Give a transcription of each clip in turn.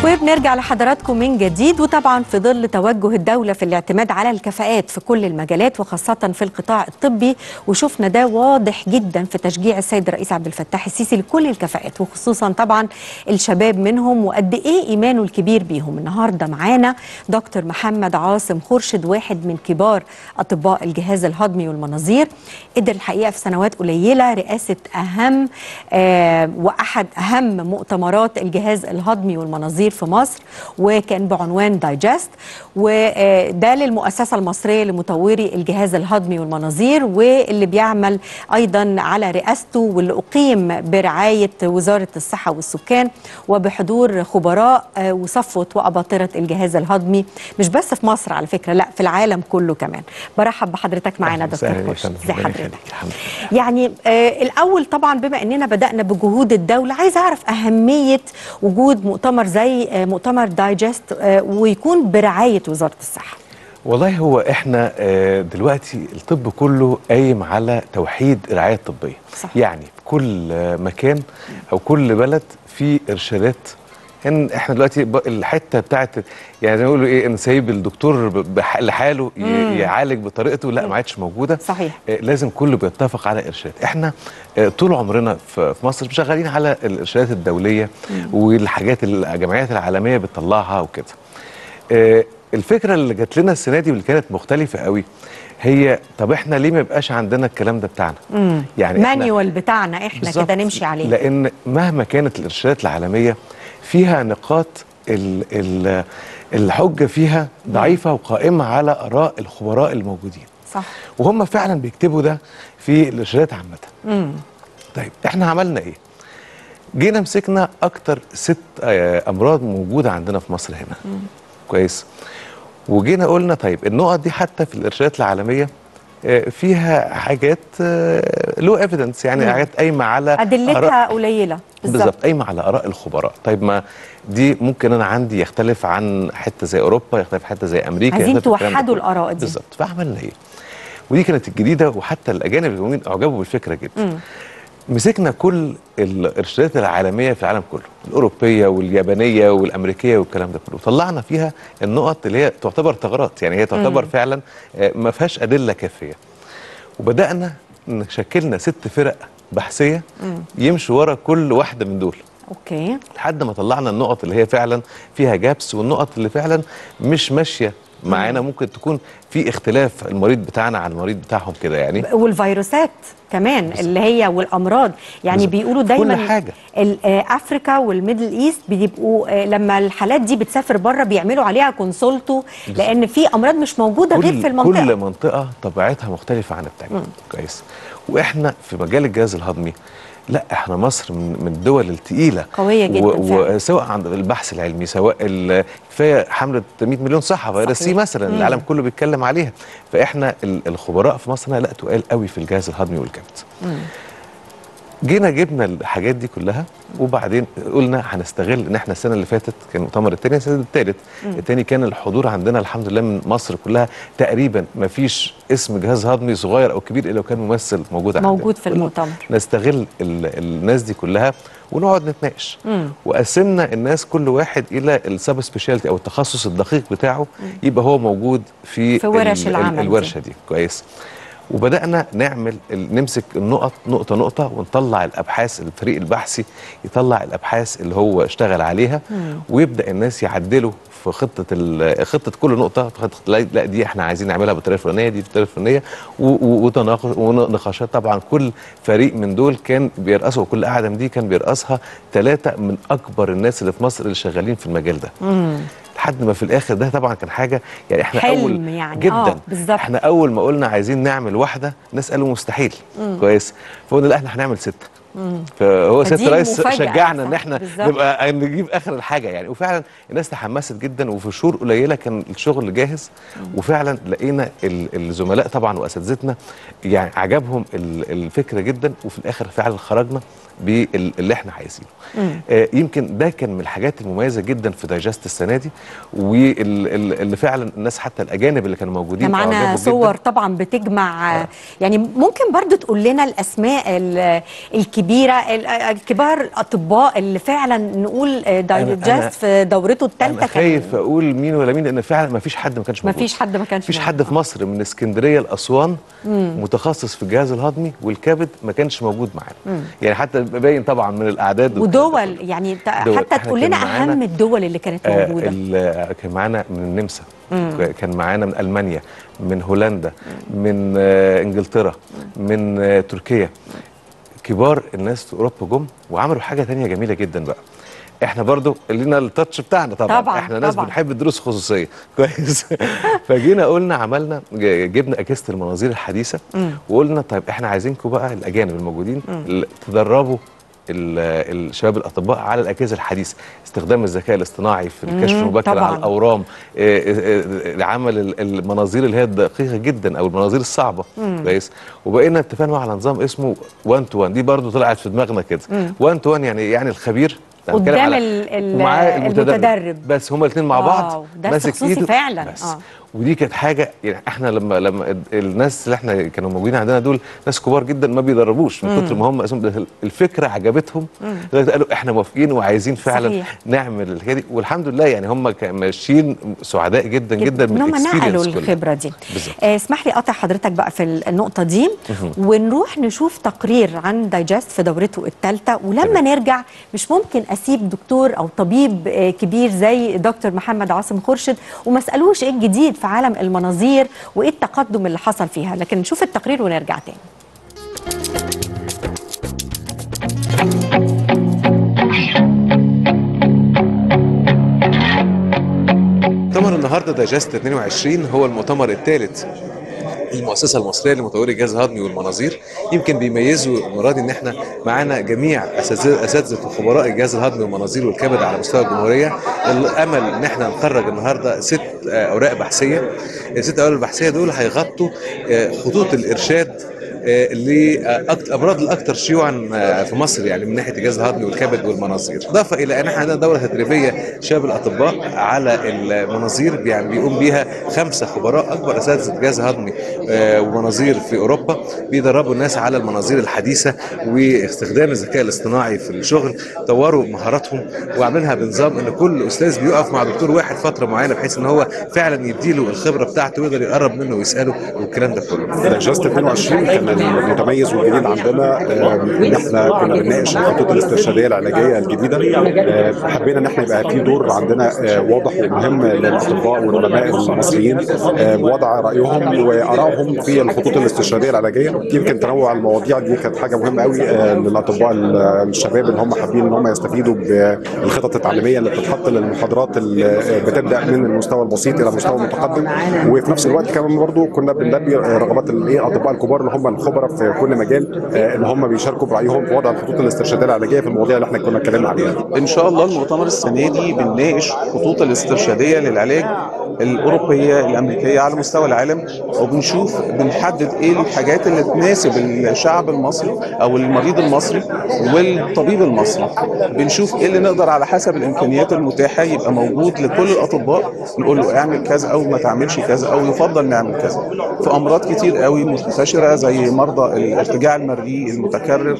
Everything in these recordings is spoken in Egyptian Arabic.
وبنرجع لحضراتكم من جديد وطبعا في ظل توجه الدولة في الاعتماد على الكفاءات في كل المجالات وخاصة في القطاع الطبي وشفنا ده واضح جدا في تشجيع السيد الرئيس عبد الفتاح السيسي لكل الكفاءات وخصوصا طبعا الشباب منهم وقد ايه ايمانه الكبير بيهم النهارده معانا دكتور محمد عاصم خورشد واحد من كبار اطباء الجهاز الهضمي والمناظير قدر الحقيقه في سنوات قليله رئاسه اهم آه واحد اهم مؤتمرات الجهاز الهضمي والمناظير في مصر وكان بعنوان دايجست وده للمؤسسه المصريه لمطوري الجهاز الهضمي والمناظير واللي بيعمل ايضا على رئاسته واللي اقيم برعايه وزاره الصحه والسكان وبحضور خبراء آه، وصفوه واباطره الجهاز الهضمي مش بس في مصر على فكره لا في العالم كله كمان برحب بحضرتك معانا دكتور أهلاً خورشد وسهلاً. ازي ربنا حضرتك يخليك. الحمد لله. يعني آه الاول طبعا بما اننا بدانا بجهود الدوله عايز اعرف اهميه وجود مؤتمر زي آه مؤتمر دايجست آه ويكون برعايه وزاره الصحه والله هو احنا آه، دلوقتي الطب كله قايم على توحيد الرعايه الطبيه صح. يعني في كل آه، مكان او كل بلد في ارشادات ان احنا دلوقتي ب- الحته بتاعت يعني زي ما بيقولوا ايه ان سايب الدكتور ب- بح- لحاله ي- يعالج بطريقته لا ما عادش موجوده صحيح. آه، لازم كله بيتفق على ارشادات احنا آه، طول عمرنا في في مصر شغالين على الارشادات الدوليه والحاجات اللي الجمعيات العالميه بتطلعها وكده آه، الفكره اللي جات لنا السنه دي واللي كانت مختلفه قوي هي طب احنا ليه ما يبقاش عندنا الكلام ده بتاعنا يعني إحنا- مانيوال بتاعنا احنا بالظبط. كده نمشي عليه لان مهما كانت الارشادات العالميه فيها نقاط ال ال الحجه فيها ضعيفه وقائمه على اراء الخبراء الموجودين صح وهم فعلا بيكتبوا ده في الارشادات عامه طيب احنا عملنا ايه جينا مسكنا اكتر ست آه، امراض موجوده عندنا في مصر هنا كويس وجينا قلنا طيب النقط دي حتى في الارشادات العالميه آه، فيها حاجات لو ايفيدنس يعني حاجات قايمه على آراء- ادلتها قليله بالظبط قايمه على اراء الخبراء طيب ما دي ممكن انا عندي يختلف عن حته زي اوروبا يختلف حته زي امريكا عايزين يختلف الكلام ده توحدوا كله. الآراء دي. بالظبط فعملنا ايه ودي كانت الجديده وحتى الاجانب الموجودين اعجبوا بالفكره جدا مسكنا كل الارشادات العالميه في العالم كله الاوروبيه واليابانيه والامريكيه والكلام ده كله طلعنا فيها النقط اللي هي تعتبر ثغرات يعني هي تعتبر فعلا آه، ما فيهاش ادله كافيه وبدانا شكلنا ست فرق بحثيه يمشوا ورا كل واحده من دول اوكي لحد ما طلعنا النقط اللي هي فعلا فيها جابس والنقط اللي فعلا مش ماشيه معانا ممكن تكون في اختلاف المريض بتاعنا عن المريض بتاعهم كده يعني والفيروسات كمان اللي هي والامراض يعني بالظبط. بيقولوا كل دايما حاجة. ال- آه، افريكا والميدل ايست بيبقوا آه، لما الحالات دي بتسافر بره بيعملوا عليها كونسولتو لان في امراض مش موجوده غير في المنطقه كل منطقه طبيعتها مختلفه عن التانيه كويس واحنا في مجال الجهاز الهضمي لا احنا مصر من من الدول الثقيله قوية جداً فعلاً. وسواء عند البحث العلمي سواء ال- كفايه حمله 100 مليون صحه فيروس سي صحيح. مثلا مم. العالم كله بيتكلم عليها فاحنا ال- الخبراء في مصر لا تقال قوي في الجهاز الهضمي والكبد جينا جبنا الحاجات دي كلها وبعدين قلنا هنستغل ان احنا السنه اللي فاتت كان المؤتمر الثاني السنه الثالث الثاني كان الحضور عندنا الحمد لله من مصر كلها تقريبا ما فيش اسم جهاز هضمي صغير او كبير الا لو كان ممثل موجود عندنا موجود في قلنا المؤتمر. نستغل ال- الناس دي كلها ونقعد نتناقش وقسمنا الناس كل واحد الى السب سبيشاليتي او التخصص الدقيق بتاعه يبقى هو موجود في في ورش ال- ال- العمل دي. الورشه دي كويس وبدانا نعمل ال- نمسك النقط نقطه نقطه ونطلع الابحاث الفريق البحثي يطلع الابحاث اللي هو اشتغل عليها ويبدا الناس يعدلوا في خطه ال- خطه كل نقطه في خطه لا لا دي احنا عايزين نعملها بالطريقه الفلانيه دي بالطريقه الفلانيه و- و- وتناقش ونقاشات طبعا كل فريق من دول كان بيرأسه كل قاعده من دي كان بيرأسها ثلاثه من اكبر الناس اللي في مصر اللي شغالين في المجال ده لحد ما في الاخر ده طبعا كان حاجه يعني احنا حلم اول يعني. جدا آه، بالظبط. احنا اول ما قلنا عايزين نعمل واحده ناس قالوا مستحيل كويس فقلنا لا احنا هنعمل سته فهو فدي سياده الرئيس مفاجأة، شجعنا صح، ان احنا بالظبط. نبقى نجيب اخر الحاجه يعني وفعلا الناس تحمست جدا وفي شهور قليله كان الشغل جاهز وفعلا لقينا ال- الزملاء طبعا واساتذتنا يعني عجبهم ال- الفكره جدا وفي الاخر فعلا خرجنا باللي احنا عايزينه آه يمكن ده كان من الحاجات المميزه جدا في دايجست السنه دي واللي فعلا الناس حتى الاجانب اللي كانوا موجودين احنا معانا أعجبوا صور جداً. طبعا بتجمع يعني ممكن برضو تقول لنا الاسماء ال- الكبيره كبيره ال- آه، كبار الاطباء اللي فعلا نقول آه، أنا- دايجست في دورته انا الثالثه خايف اقول مين ولا مين لان فعلا ما فيش حد ما كانش ما موجود فيش حد ما كانش مفيش موجود. حد في مصر من اسكندريه لاسوان متخصص في الجهاز الهضمي والكبد ما كانش موجود معانا يعني حتى باين طبعا من الاعداد والكلام ده ودول يعني ت- دول. حتى إحنا تقول كان لنا معانا- اهم الدول اللي كانت آه، موجوده ال- كان معانا من النمسا كان معانا من المانيا من هولندا من آه، انجلترا من آه، تركيا كبار الناس في اوروبا جم وعملوا حاجه تانية جميله جدا بقى احنا برضو لينا التاتش بتاعنا طبعا, طبعاً، احنا ناس طبعاً. بنحب الدروس خصوصيه كويس فجينا قلنا عملنا ج- جبنا اجهزه المناظير الحديثه وقلنا طيب احنا عايزينكم بقى الاجانب الموجودين ال- تدربوا ال- الشباب الاطباء على الاجهزه الحديثه استخدام الذكاء الاصطناعي في الكشف مم، المبكر طبعاً. على الاورام آه، آه، آه، عمل ال- المناظير اللي هي الدقيقه جدا او المناظير الصعبه كويس وبقينا اتفقنا على نظام اسمه 1 تو 1 دي برضو طلعت في دماغنا كده 1 تو 1 يعني يعني الخبير أنا بتكلم قدام على- ال- ال- ومعاه المتدرب. بس هما الاثنين مع واو، بعض ده ماسك تخصصي إيده فعلاً، بس آه. ودي كانت حاجه يعني احنا لما لما ال- الناس اللي احنا كانوا موجودين عندنا دول ناس كبار جدا ما بيدربوش من كتر ما هم اسمهم الفكره عجبتهم لدرجه قالوا احنا موافقين وعايزين فعلا صحيح. نعمل الحكايه دي والحمد لله يعني هم كانوا ماشيين سعداء جدا جدا ان هم نقلوا الاكسبيرينس كلها. الخبره دي بالظبط. آه، اسمح لي اقطع حضرتك بقى في النقطه دي ونروح نشوف تقرير عن دايجست في دورته الثالثه ولما تمام. نرجع مش ممكن اسيب دكتور او طبيب آه، كبير زي دكتور محمد عاصم خورشيد وما اسالوش ايه الجديد في عالم المناظير وايه التقدم اللي حصل فيها لكن نشوف التقرير ونرجع تاني مؤتمر النهارده دايجست 22 هو المؤتمر الثالث المؤسسه المصريه لمطوري الجهاز الهضمي والمناظير يمكن بيميزوا المره دي ان احنا معانا جميع اساتذه أساتذة وخبراء الجهاز الهضمي والمناظير والكبد على مستوى الجمهوريه الامل ان احنا نخرج النهارده ست آه، اوراق بحثيه الست اوراق البحثيه دول هيغطوا آه، خطوط الارشاد للامراض الاكثر شيوعا آه، في مصر يعني من ناحيه الجهاز الهضمي والكبد والمناظير اضافه الى ان احنا عندنا دوره تدريبيه شباب الاطباء على المناظير يعني بيقوم بيها خمسه خبراء اكبر اساتذه جهاز هضمي آه، ومناظير في اوروبا بيدربوا الناس على المناظير الحديثه واستخدام الذكاء الاصطناعي في الشغل طوروا مهاراتهم وعاملينها بنظام ان كل استاذ بيقف مع دكتور واحد فتره معينه بحيث ان هو فعلا يديله الخبره بتاعته ويقدر يقرب منه ويساله والكلام ده كله دايجست 22 كان المتميز والجديد عندنا آه، ان احنا كنا بنناقش الخطوط الاسترشاديه العلاجيه الجديده آه، حبينا ان احنا يبقى في دور عندنا آه، واضح ومهم للاطباء والعلماء المصريين آه، بوضع رايهم وارائهم في الخطوط الاسترشاديه العلاجيه يمكن تنوع المواضيع دي كانت حاجه مهمه قوي آه، للاطباء ال- الشباب اللي هم حابين ان هم يستفيدوا بالخطط التعليميه اللي بتتحط للمحاضرات اللي بتبدا من المستوى البسيط الى المستوى المتقدم وفي نفس الوقت كمان برضو كنا بنلبي رغبات الايه الاطباء الكبار اللي هم الخبراء في كل مجال آه، ان هم بيشاركوا برايهم في وضع الخطوط الاسترشاديه العلاجيه في المواضيع اللي احنا كنا اتكلمنا عليها ان شاء الله المؤتمر السنه دي بنناقش خطوط الاسترشاديه للعلاج الاوروبيه الامريكيه على مستوى العالم وبنشوف بنحدد ايه الحاجات اللي تناسب الشعب المصري او المريض المصري والطبيب المصري بنشوف ايه اللي نقدر على حسب الامكانيات المتاحه يبقى موجود لكل الاطباء نقول له اعمل كذا او ما تعملش كذا او يفضل نعمل كذا في امراض كتير قوي منتشره زي مرضى الارتجاع المريء المتكرر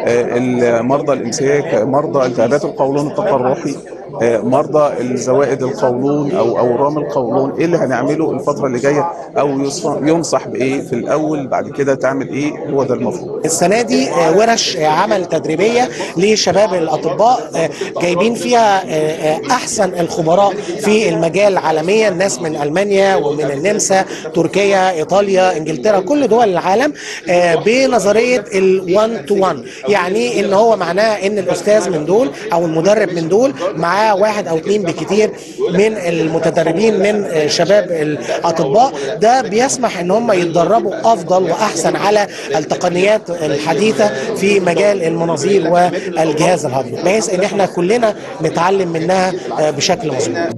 آه، مرضى الامساك مرضى التهابات القولون التقرحي آه، مرضى الزوائد القولون او اورام القولون ايه اللي هنعمله الفتره اللي جايه او يصف- ينصح بايه في الاول بعد كده تعمل ايه هو ده المفروض السنه دي آه، ورش آه، عمل تدريبيه لشباب الاطباء آه، جايبين فيها آه، آه، احسن الخبراء في المجال عالميا ناس من المانيا ومن النمسا تركيا ايطاليا انجلترا كل دول العالم آه، بنظريه ال1 تو 1 يعني ان هو معناه ان الاستاذ من دول او المدرب من دول معاه واحد او اثنين بكتير من المتدربين من آه، شباب الاطباء ده بيسمح ان هم يتدربوا افضل واحسن على التقنيات الحديثه في مجال المناظير والجهاز الهضمي بحيث ان احنا كلنا نتعلم منها آه، بشكل مظبوط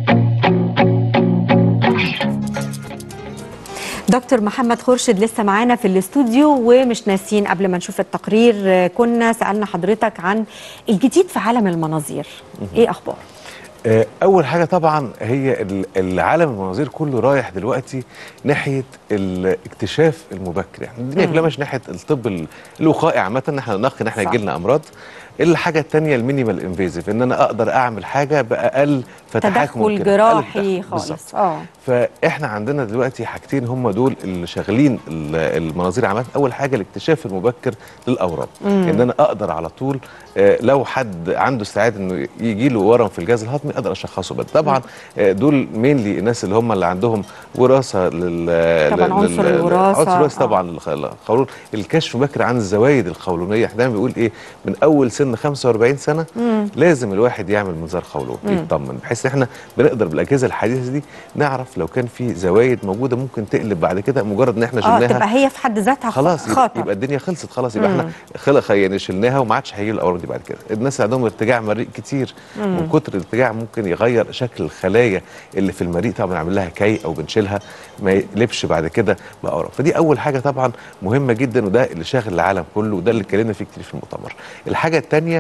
دكتور محمد خورشيد لسه معانا في الاستوديو ومش ناسيين قبل ما نشوف التقرير آه، كنا سألنا حضرتك عن الجديد في عالم المناظير ايه اخبار آه، اول حاجه طبعا هي ال- العالم المناظير كله رايح دلوقتي ناحيه الاكتشاف المبكر يعني الدنيا كلها ماشيه ناحيه الطب ال- الوقائي عامه ان احنا ننقي ان احنا صح. يجي لنا امراض الحاجه الثانيه المينيمال انفيزيف ان انا اقدر اعمل حاجه باقل فتحات تدخل ممكنة، جراحي أقل تدخل. خالص بالظبط. اه فاحنا عندنا دلوقتي حاجتين هم دول اللي شاغلين ال- المناظير عامه اول حاجه الاكتشاف المبكر للاورام ان انا اقدر على طول آه، لو حد عنده استعداد انه يجي له ورم في الجهاز الهضمي اقدر اشخصه بدري طبعا آه، دول مينلي الناس اللي هم اللي عندهم وراثه لل طبعاً لل- عنصر لل- الوراثة، عنصر الوراثه آه. طبعا للخ- القولون الكشف مبكر عن الزوايد القولونيه احنا دايما بنقول ايه من اول سن 45 سنه لازم الواحد يعمل منظار قولون يطمن بحيث ان احنا بنقدر بالاجهزه الحديثه دي نعرف لو كان في زوايد موجوده ممكن تقلب بعد كده مجرد ان احنا اه شلناها تبقى هي في حد ذاتها خلاص يبقى, خطر يبقى الدنيا خلصت خلاص يبقى احنا خلق يعني شلناها وما عادش هيجي الاورام دي بعد كده الناس اللي عندهم ارتجاع مريء كتير من كتر الارتجاع ممكن يغير شكل الخلايا اللي في المريء طبعا بنعمل لها كي او بنشيلها ما يقلبش بعد كده باورام فدي اول حاجه طبعا مهمه جدا وده اللي شاغل العالم كله وده اللي اتكلمنا فيه كتير في المؤتمر الحاجه الثانيه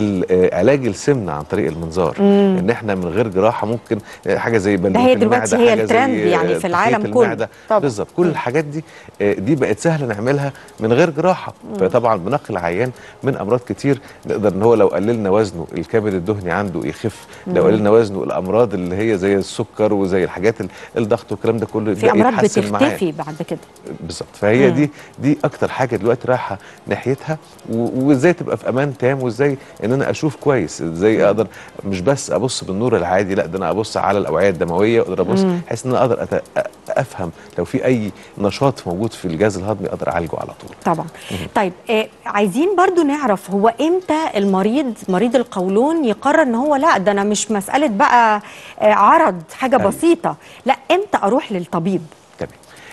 علاج السمنه عن طريق المنظار ان احنا من غير جراحه ممكن آه، حاجه زي بلوك هي دلوقتي المعدة، هي حاجة زي، الترند آه، يعني في تخيط العالم كله. المعدة. طبعاً. بالظبط كل الحاجات دي آه، دي بقت سهله نعملها من غير جراحه فطبعا بنقي العيان من امراض كتير نقدر ان هو لو قللنا وزنه الكبد الدهني عنده يخف لو قللنا وزنه الامراض اللي هي زي السكر وزي الحاجات ال- الضغط والكلام ده كله في يبدأ امراض يتحسن معاه. بتختفي بعد كده بالظبط فهي دي دي اكتر حاجه دلوقتي رايحه ناحيتها و- وازاي تبقى في امان تام وازاي ان انا اشوف كويس ازاي اقدر مش بس ابص بالنور العادي لا ده انا ابص على الاوعيه الدمويه واقدر ابص بحيث ان انا اقدر أت... أ- افهم لو في اي نشاط موجود في الجهاز الهضمي اقدر اعالجه على طول طبعا طيب آه عايزين برضو نعرف هو امتى المريض مريض القولون يقرر ان هو لا ده انا مش مساله بقى آه عرض حاجه أيوة. بسيطه لا امتى اروح للطبيب تمام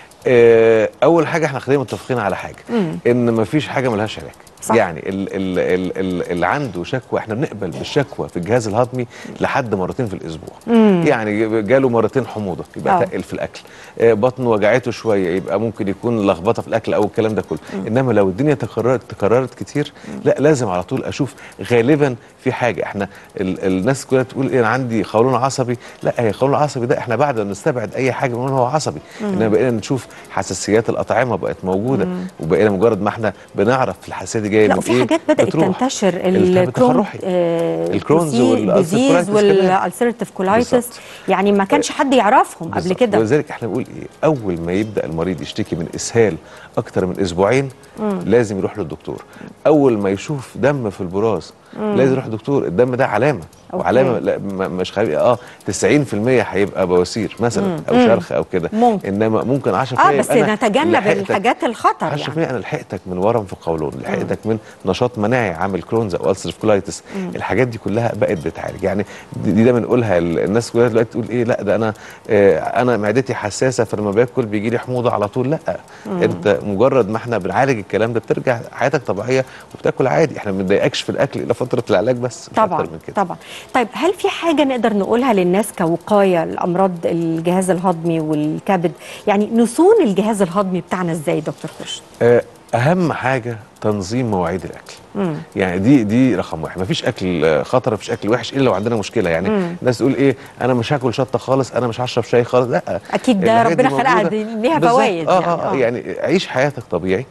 آه، اول حاجه احنا خلينا متفقين على حاجه ان مفيش حاجه ملهاش علاج صح. يعني ال- ال- ال- ال- اللي عنده شكوى احنا بنقبل بالشكوى في الجهاز الهضمي لحد مرتين في الاسبوع يعني جاله مرتين حموضه يبقى آه. تقل في الاكل آه، بطنه وجعته شويه يبقى ممكن يكون لخبطه في الاكل او الكلام ده كله انما لو الدنيا تكررت تكررت كتير لا لازم على طول اشوف غالبا في حاجه احنا ال الناس كلها تقول ايه انا عندي قولون عصبي لا هي قولون عصبي ده احنا بعد ما نستبعد اي حاجه بنقول هو عصبي انما بقينا نشوف حساسيات الاطعمه بقت موجوده وبقينا مجرد ما احنا بنعرف الحساسيه دي جايه لا من وفي ايه حاجات بدات بتروح. تنتشر الالتهاب الكرون التقرحي. الكرونز والألسر ديزيز كولايتس كمان. والالسرتيف كولايتس بالظبط. يعني ما كانش حد يعرفهم قبل بالظبط. كده ولذلك احنا بنقول ايه اول ما يبدا المريض يشتكي من اسهال اكتر من اسبوعين لازم يروح للدكتور اول ما يشوف دم في البراز لازم يروح للدكتور الدم ده علامه أوكي. وعلامه لا م- مش خبيئة اه 90% هيبقى بواسير مثلا او شرخ او كده ممكن. انما ممكن 10% اه يبقى بس أنا نتجنب لحقتك- الحاجات الخطر 10% يعني انا لحقتك من ورم في القولون لحقتك من نشاط مناعي عامل كرونز او السرف كولايتس الحاجات دي كلها بقت بتعالج يعني دي, دي دايما نقولها ال- الناس كلها دلوقتي تقول ايه لا ده انا آه انا معدتي حساسه فلما باكل بيجي لي حموضه على طول لا انت مجرد ما احنا بنعالج الكلام ده بترجع حياتك طبيعيه وبتاكل عادي احنا ما بنضايقكش في الاكل الى فتره العلاج بس مش طبعا اكتر من كده طبعا طيب هل في حاجه نقدر نقولها للناس كوقايه لامراض الجهاز الهضمي والكبد يعني نصون الجهاز الهضمي بتاعنا ازاي دكتور خش آه، اهم حاجه تنظيم مواعيد الاكل يعني دي دي رقم واحد مفيش اكل آه، خطر مفيش اكل وحش الا لو عندنا مشكله يعني الناس تقول ايه انا مش هاكل شطه خالص انا مش هشرب شاي خالص لا أكيد ده الحاجات دي ربنا خلقها موجودة. دي ليها بالظبط. فوايد آه, يعني، آه, آه. آه يعني عيش حياتك طبيعي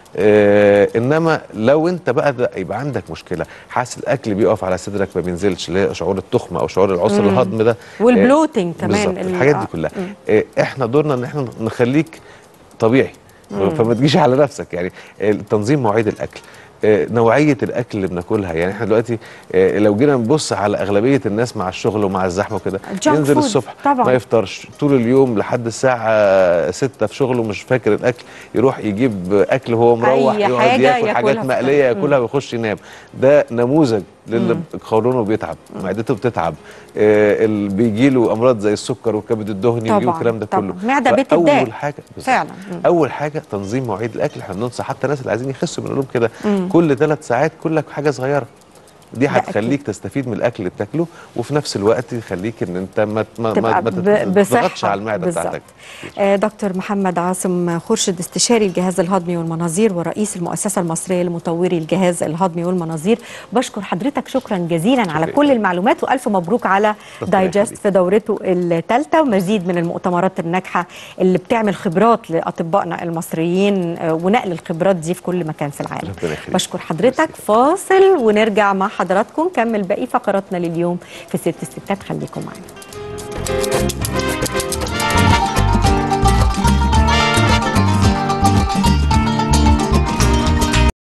آه انما لو انت بقى ده يبقى عندك مشكله حاسس الاكل بيقف على صدرك ما بينزلش اللي هي شعور التخمه او شعور العسر الهضم ده والبلوتينج آه، كمان بالظبط ال- الحاجات آه. دي كلها آه احنا دورنا ان احنا نخليك طبيعي فما تجيش على نفسك يعني آه، تنظيم مواعيد الاكل آه، نوعيه الاكل اللي بناكلها يعني احنا دلوقتي آه، لو جينا نبص على اغلبيه الناس مع الشغل ومع الزحمه وكده الجانك ينزل فود الصبح طبعاً. ما يفطرش طول اليوم لحد الساعه 6 في شغله مش فاكر الاكل يروح يجيب اكل وهو مروح أي يقعد حاجة ياكل ياكلها حاجات في مقليه الطريق. ياكلها ويخش ينام ده نموذج للي قولونه بيتعب معدته بتتعب آه، اللي بيجي له امراض زي السكر والكبد الدهني ويجيله طبعاً، الكلام ده طبعاً. كله معدة بتتضايق. اول حاجه بالظبط. فعلاً. مم. اول حاجه تنظيم مواعيد الاكل احنا بننصح حتى الناس اللي عايزين يخسوا بنقول لهم كده كل ثلاث ساعات كلك حاجه صغيره دي ده أكيد. هتخليك تستفيد من الاكل اللي بتاكله وفي نفس الوقت يخليك ان انت ما ما تبقى ما, ما ب- تضغطش بصحة على المعده بالظبط. بتاعتك آه، دكتور محمد عاصم خورشيد استشاري الجهاز الهضمي والمناظير ورئيس المؤسسة المصرية لمطوري الجهاز الهضمي والمناظير بشكر حضرتك شكرا جزيلا على شكرا. كل المعلومات وألف مبروك على ربنا دايجست يخليك. في دورته الثالثة ومزيد من المؤتمرات الناجحة اللي بتعمل خبرات لأطبائنا المصريين آه، ونقل الخبرات دي في كل مكان في العالم ربنا يخليك. بشكر حضرتك فاصل ونرجع مع حضراتكم نكمل باقي فقراتنا لليوم في ست الستات خليكم معنا